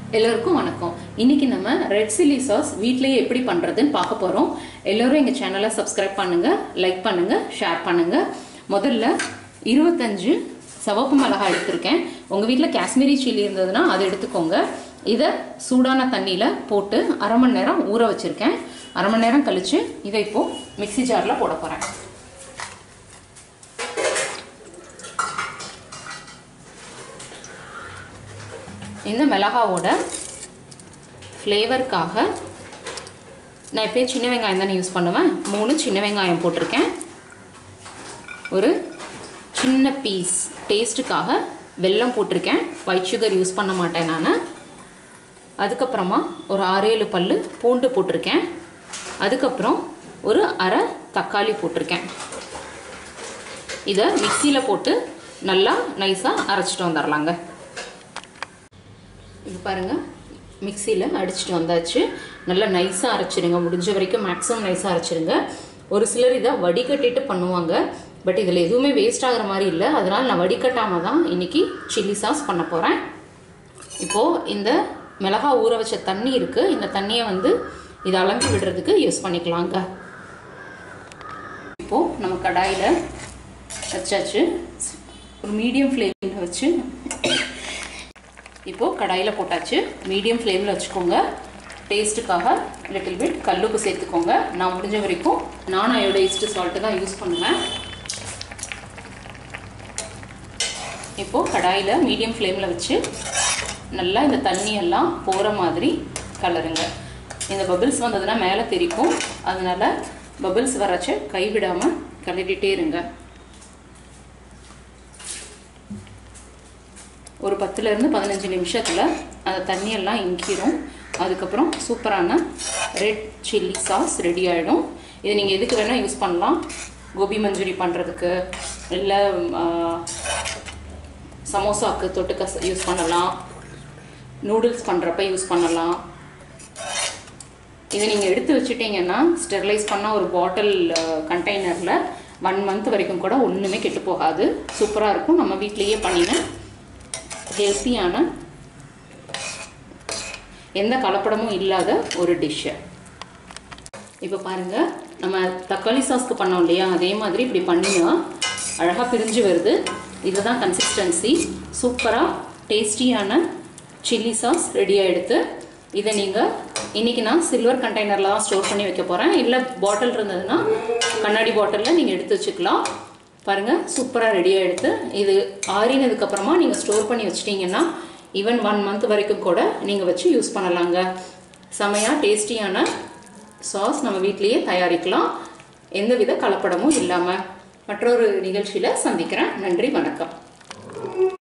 எல்லோருக்கும் வணக்கம் இன்னைக்கு நம்ம ரெட் சில்லி சாஸ் வீட்லயே எப்படி பண்றதுன்னு பார்க்க போறோம் எல்லோரும் எங்க சேனலை சப்ஸ்கிரைப் பண்ணுங்க லைக் பண்ணுங்க ஷேர் பண்ணுங்க முதல்ல இருபத்தஞ்சு சிவப்பு மிளகாய் எடுத்திருக்கேன் உங்க வீட்டில் காஷ்மீரி சில்லி இருந்ததுன்னா அதை எடுத்துக்கோங்க இதை சூடான தண்ணியில போட்டு அரை மணி நேரம் ஊற வச்சிருக்கேன் அரை மணி நேரம் கழிச்சு இதை இப்போ மிக்ஸி ஜார்ல போட போறேன் இந்த மிளகாவோட ஃப்ளேவருக்காக நான் எப்பயும் சின்ன வெங்காயம் தானே யூஸ் பண்ணுவேன் மூணு சின்ன வெங்காயம் போட்டிருக்கேன் ஒரு சின்ன பீஸ் டேஸ்ட்டுக்காக வெல்லம் போட்டிருக்கேன் ஒயிட் சுகர் யூஸ் பண்ண மாட்டேன் நான் அதுக்கப்புறமா ஒரு ஆறேழு பல் பூண்டு போட்டிருக்கேன் அதுக்கப்புறம் ஒரு அரை தக்காளி போட்டிருக்கேன் இதை மிக்சியில் போட்டு நல்லா நைஸாக அரைச்சிட்டு வந்துடலாங்க இது பாருங்கள் மிக்சியில் அடிச்சுட்டு வந்தாச்சு நல்லா நைஸாக அரைச்சிருங்க முடிஞ்ச வரைக்கும் மேக்ஸிமம் நைஸாக அரைச்சிருங்க ஒரு சிலர் இதை வடிகட்டிட்டு பண்ணுவாங்க பட் இதில் எதுவுமே வேஸ்ட் ஆகிற மாதிரி இல்லை அதனால் நான் வடிகட்டாமல் தான் இன்றைக்கி சில்லி சாஸ் பண்ண போகிறேன் இப்போது இந்த மிளகா ஊற வச்ச தண்ணி இருக்குது இந்த தண்ணியை வந்து இதை அலம்பி விடுறதுக்கு யூஸ் பண்ணிக்கலாங்க இப்போது நம்ம கடாயில் வச்சாச்சு ஒரு மீடியம் ஃப்ளேமில் வச்சு இப்போது கடாயில் போட்டாச்சு மீடியம் ஃப்ளேமில் வச்சுக்கோங்க டேஸ்ட்டுக்காக லிட்டில் பிட் கல்லுப்பு சேர்த்துக்கோங்க நான் முடிஞ்ச வரைக்கும் நான் அயோடைஸ்டு சால்ட்டு தான் யூஸ் பண்ணுவேன் இப்போது கடாயில் மீடியம் ஃப்ளேமில் வச்சு நல்லா இந்த தண்ணியெல்லாம் போகிற மாதிரி கலருங்க இந்த பபிள்ஸ் வந்ததுன்னா மேலே தெரிக்கும் அதனால் பபிள்ஸ் வரச்சு கைவிடாமல் கலரிட்டே இருங்க ஒரு பத்துலேருந்து பதினஞ்சு நிமிஷத்தில் அந்த தண்ணியெல்லாம் இங்கிரும் அதுக்கப்புறம் சூப்பரான ரெட் சில்லி சாஸ் ரெடி ஆகிடும் இது நீங்கள் எதுக்கு வேணால் யூஸ் பண்ணலாம் கோபி மஞ்சூரி பண்ணுறதுக்கு இல்லை சமோசாவுக்கு தொட்டுக்க யூஸ் பண்ணலாம் நூடுல்ஸ் பண்ணுறப்ப யூஸ் பண்ணலாம் இதை நீங்கள் எடுத்து வச்சுட்டிங்கன்னா ஸ்டெர்லைஸ் பண்ண ஒரு பாட்டில் கண்டெய்னரில் ஒன் மந்த் வரைக்கும் கூட ஒன்றுமே கெட்டு போகாது சூப்பராக இருக்கும் நம்ம வீட்லேயே பண்ணின ஹெல்த்தியான எந்த கலப்படமும் இல்லாத ஒரு டிஷ்ஷு இப்போ பாருங்கள் நம்ம தக்காளி சாஸ்க்கு பண்ணோம் இல்லையா அதே மாதிரி இப்படி பண்ணினா அழகாக பிரிஞ்சு வருது இதுதான் கன்சிஸ்டன்சி சூப்பராக டேஸ்டியான சில்லி சாஸ் ரெடி ஆகிடுது இதை நீங்கள் இன்றைக்கி நான் சில்வர் கண்டெய்னரில் தான் ஸ்டோர் பண்ணி வைக்க போகிறேன் இல்லை பாட்டில் இருந்ததுன்னா கண்ணாடி பாட்டிலில் நீங்கள் எடுத்து வச்சுக்கலாம் பாருங்கள் சூப்பராக ரெடி ஆகிடுது இது ஆறினதுக்கப்புறமா நீங்கள் ஸ்டோர் பண்ணி வச்சிட்டிங்கன்னா ஈவன் ஒன் மந்த் வரைக்கும் கூட நீங்கள் வச்சு யூஸ் பண்ணலாங்க செமையாக டேஸ்டியான சாஸ் நம்ம வீட்லேயே தயாரிக்கலாம் எந்தவித கலப்படமும் இல்லாமல் மற்றொரு நிகழ்ச்சியில் சந்திக்கிறேன் நன்றி வணக்கம்